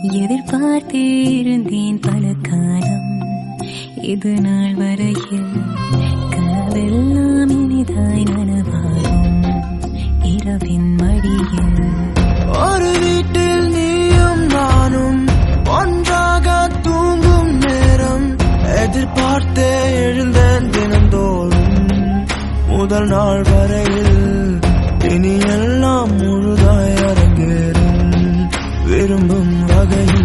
எதிர்பார்த்தே இருந்தேன் பல காலம் இது நாள் வரையில் கனவெல்லாம் இனிதாய் நனவாகும் இரவின் மடியில் ஒரு வீட்டில் நீயும் நானும் ஒன்றாக தூங்கும் நேரம் எதிர்பார்த்தே எழுந்தேன் தினந்தோறும் முதல் நாள் வரையில் இனி எல்லாம் முழுதாய் அரங்கேறும் விரும்பும் வகையில்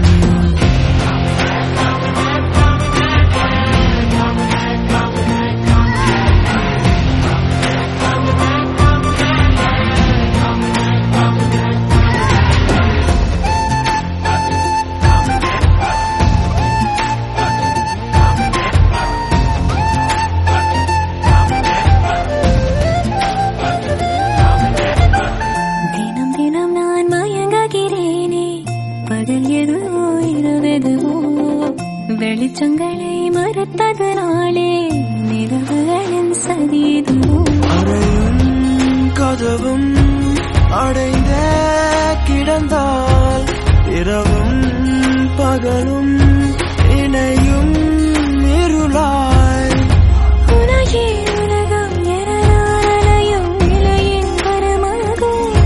தினம் தினம் நான் மயங்குகிறேனே பகல் எதுவோ இரவெதுவோ வெளிச்சங்களை மறுத்ததனாலே நிலவுகளின் சதிதுவோ அறையும் கதவும் அடைந்தே கிடந்தால் இரவும் பகலும் இணையும் இருளாய் உலகே உலகம் என நான் அலையும் நிலையின் வரமாகும்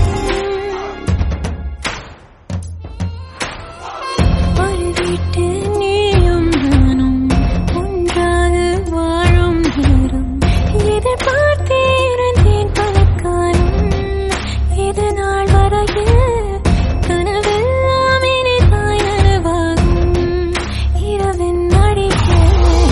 ஒரு வீட்டு நீயும் நானும் ஒன்றாக வாழும் நேரம் எதிர்பார்த்தே இருந்தேன் பல காலம் இது நாள் வரையில் கனவெல்லாம் இனிதாய் நனவாகும் இரவின் அடியில்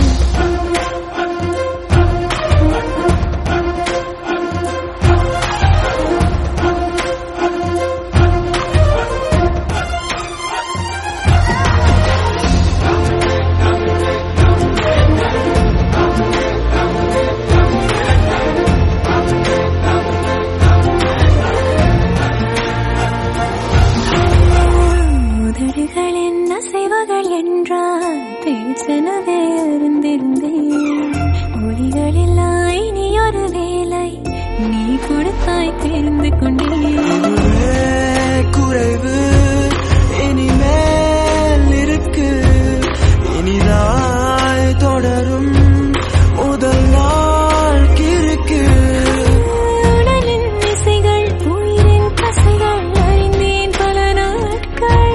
உதடுகளின் அசைவுகள் என்றால் பேசனவே இருந்திருந்தேன் ஒளிகளில்லா இனி ஒரு வேலை நீ கொடுத்தாய் தெரிந்து கொண்டேன் இதுவே குறைவு இனிமேல் இருக்கு இனிதாய் தொடரும் முதல் நாள் கிறுக்கு உடலின் இசைகள் உயிரின் கசைகள் அறிந்தேன் பல நாட்கள்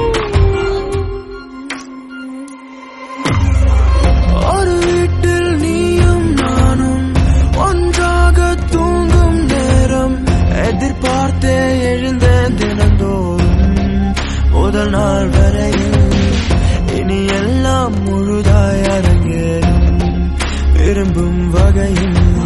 ஒரு வீட்டில் நீயும் நானும் ஒன்றாக தூங்கும் நேரம் எதிர்பார்த்தே எழுந்தேன் தினந்தோறும் முதல் நாள் வரையில் இனி எல்லாம் முழுதாய் அரங்கேறும் விரும்பும் வகையில்